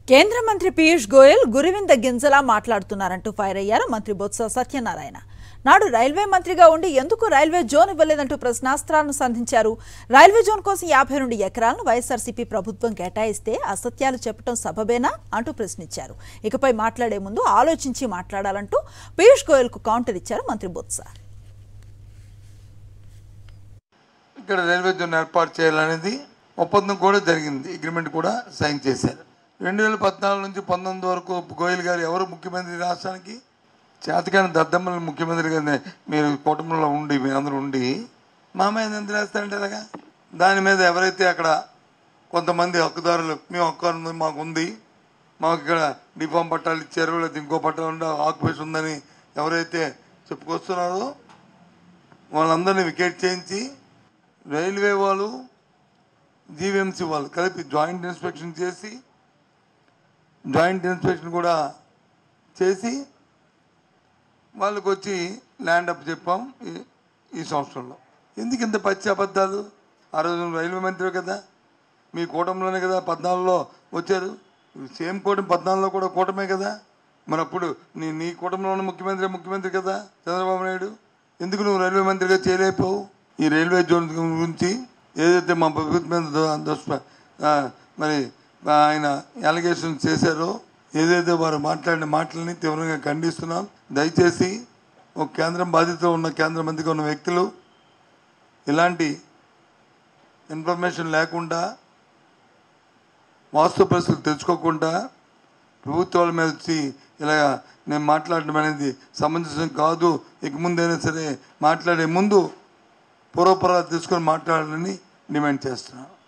కేంద్ర మంత్రి పీయూష్ గోయల్ గురివింద గింజలా మాట్లాడుతున్నారంటూ ఫైర్ అయ్యారు మంత్రి బొత్స సత్యనారాయణ నాడు రైల్వే మంత్రిగా ఉండి ఎందుకు రైల్వే జోన్ ఇవ్వలేదంటూ ప్రశ్నాస్త్రాలను సంధించారు రైల్వే జోన్ కోసం యాభై రెండు ఎకరాలను వైఎస్ఆర్సీపీ ప్రభుత్వం కేటాయిస్తే అసత్యాలు చెప్పడం సబబేనా అంటూ ప్రశ్నించారు ఇకపై మాట్లాడే ముందు ఆలోచించి మాట్లాడాలంటూ పీయూష్ గోయల్కు కౌంటర్ ఇచ్చారు మంత్రి బొత్స ఇక్కడ రైల్వే జోన్ ఏర్పాటు చేయాలనేది ఒప్పందం కూడా జరిగింది అగ్రిమెంట్ కూడా సైన్ చేశారు రెండు వేల పద్నాలుగు నుంచి పంతొమ్మిది వరకు గోయల్ గారు ఎవరు ముఖ్యమంత్రి రాష్ట్రానికి చేతకాని దద్దమ్మల ముఖ్యమంత్రిగా మీరు కుటుంబంలో ఉండి మీరందరూ ఉండి మామయ్య ఎంత రాస్తారంటే అలాగా దాని మీద ఎవరైతే అక్కడ కొంతమంది హక్కుదారులు మేము హక్కు ఉంది మాకు ఉంది మాకు ఇక్కడ డిఫామ్ పట్టాలు ఇచ్చారు లేదా ఇంకో పట్టాలు ఉండే ఆక్యుపేషన్ ఉందని ఎవరైతే చెప్పుకొస్తున్నారో వాళ్ళందరినీ వికెట్ చేయించి రైల్వే వాళ్ళు జీవీఎంసీ వాళ్ళు కలిపి జాయింట్ ఇన్స్పెక్షన్ చేసి జాయింట్ ఇన్స్పెక్షన్ కూడా చేసి వాళ్ళకి వచ్చి ల్యాండ్ అప్ చెప్పాం ఈ- ఈ సంవత్సరంలో ఎందుకు ఇంత పచ్చి అబద్ధాలు ఆ రోజు నువ్వు రైల్వే మంత్రి కదా మీ కూటమిలోనే కదా పద్నాలుగులో వచ్చారు సేమ్ కూటమి పద్నాలుగులో కూడా కూటమే కదా మరి అప్పుడు నీ నీ కూటమిలోని ముఖ్యమంత్రి ముఖ్యమంత్రి కదా చంద్రబాబు నాయుడు ఎందుకు నువ్వు రైల్వే మంత్రిగా చేయలేకపోవు ఈ రైల్వే జోన్ గురించి ఏదైతే మా ప్రభుత్వం మీద దు- దుష్ప ఆ, మరి ఆయన అలిగేషన్ చేశారో ఏదైతే వారు మాట్లాడిన మాటలని తీవ్రంగా ఖండిస్తున్నాం దయచేసి ఒక కేంద్రం బాధ్యతలో ఉన్న కేంద్ర మంత్రిగా ఉన్న వ్యక్తులు ఇలాంటి ఇన్ఫర్మేషన్ లేకుండా వాస్తవ పరిస్థితులు తెచ్చుకోకుండా ప్రభుత్వాల మీద వచ్చి ఇలా నేను మాట్లాడడం అనేది సమంజసం కాదు ఇక ముందైనా సరే మాట్లాడే ముందు పూర్వపరాలు తీసుకొని మాట్లాడాలని డిమాండ్ చేస్తున్నాను